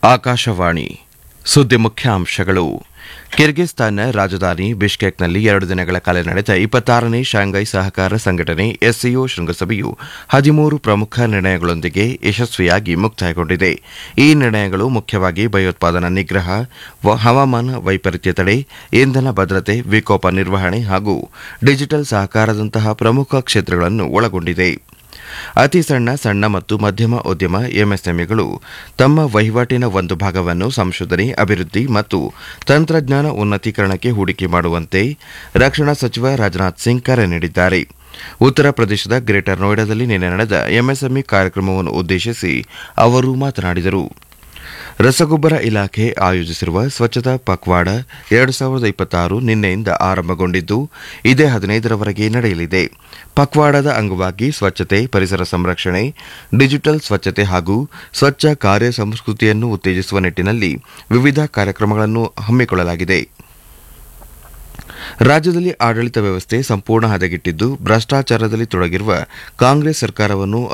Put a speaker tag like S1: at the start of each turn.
S1: ಆಕಾಶವಾಣಿ ಸುದ್ದಿ ಮುಖ್ಯಾಂಶಗಳು ಕಿರ್ಗಿಸ್ತಾನ್ನ ರಾಜಧಾನಿ ಬಿಷ್ಕೆಕ್ನಲ್ಲಿ ಎರಡು ದಿನಗಳ ಕಾಲ ನಡೆದ ಇಪ್ಪತ್ತಾರನೇ ಶಾಂಘೈ ಸಹಕಾರ ಸಂಘಟನೆ ಎಸ್ಸಿಒ ಶೃಂಗಸಭೆಯು ಹದಿಮೂರು ಪ್ರಮುಖ ನಿರ್ಣಯಗಳೊಂದಿಗೆ ಯಶಸ್ವಿಯಾಗಿ ಮುಕ್ತಾಯಗೊಂಡಿದೆ ಈ ನಿರ್ಣಯಗಳು ಮುಖ್ಯವಾಗಿ ಭಯೋತ್ಪಾದನಾ ನಿಗ್ರಹ ವ- ಹವಾಮಾನ ವೈಪರೀತ್ಯ ತಡೆ ಇಂಧನ ಭದ್ರತೆ ವಿಕೋಪ ನಿರ್ವಹಣೆ ಹಾಗೂ ಡಿಜಿಟಲ್ ಸಹಕಾರದಂತಹ ಪ್ರಮುಖ ಕ್ಷೇತ್ರಗಳನ್ನು ಒಳಗೊಂಡಿದೆ ಅತಿ ಸಣ್ಣ ಸಣ್ಣ ಮತ್ತು ಮಧ್ಯಮ ಉದ್ಯಮ ಎಂಎಸ್ಎಂಇಗಳು ತಮ್ಮ ವಹಿವಾಟಿನ ಒಂದು ಭಾಗವನ್ನು ಸಂಶೋಧನೆ ಅಭಿವೃದ್ಧಿ ಮತ್ತು ತಂತ್ರಜ್ಞಾನ ಉನ್ನತೀಕರಣಕ್ಕೆ ಹೂಡಿಕೆ ಮಾಡುವಂತೆ ರಕ್ಷಣಾ ಸಚಿವ ರಾಜನಾಥ್ ಸಿಂಗ್ ಕರೆ ನೀಡಿದ್ದಾರೆ ಉತ್ತರ ಪ್ರದೇಶದ ಗ್ರೇಟರ್ ನೋಯ್ಡಾದಲ್ಲಿ ನಿನ್ನೆ ನಡೆದ ಎಂಎಸ್ಎಂಇ ಕಾರ್ಯಕ್ರಮವನ್ನು ಉದ್ದೇಶಿಸಿ ಅವರು ಮಾತನಾಡಿದರು ರಸಗೊಬ್ಬರ ಇಲಾಖೆ ಆಯೋಜಿಸಿರುವ ಸ್ವಚ್ಛತಾ ಪಕ್ವಾಡ ಎರಡು ಸಾವಿರದ ಇಪ್ಪತ್ತಾರು ನಿನ್ನೆಯಿಂದ ಆರಂಭಗೊಂಡಿದ್ದು ಇದೇ ಹದಿನೈದರವರೆಗೆ ನಡೆಯಲಿದೆ ಪಕ್ವಾಡದ ಅಂಗವಾಗಿ ಸ್ವಚ್ಛತೆ ಪರಿಸರ ಸಂರಕ್ಷಣೆ ಡಿಜಿಟಲ್ ಸ್ವಚ್ಛತೆ ಹಾಗೂ ಸ್ವಚ್ಛ ಕಾರ್ಯ ಸಂಸ್ಕೃತಿಯನ್ನು ಉತ್ತೇಜಿಸುವ ನಿಟ್ಟಿನಲ್ಲಿ ವಿವಿಧ ಕಾರ್ಯಕ್ರಮಗಳನ್ನು ಹಮ್ಮಿಕೊಳ್ಳಲಾಗಿದೆ ರಾಜ್ಯದಲ್ಲಿ ಆಡಳಿತ ವ್ಯವಸ್ಥೆ ಸಂಪೂರ್ಣ ಹದಗೆಟ್ಟಿದ್ದು ಭ್ರಷ್ಟಾಚಾರದಲ್ಲಿ ತೊಡಗಿರುವ ಕಾಂಗ್ರೆಸ್ ಸರ್ಕಾರವನ್ನು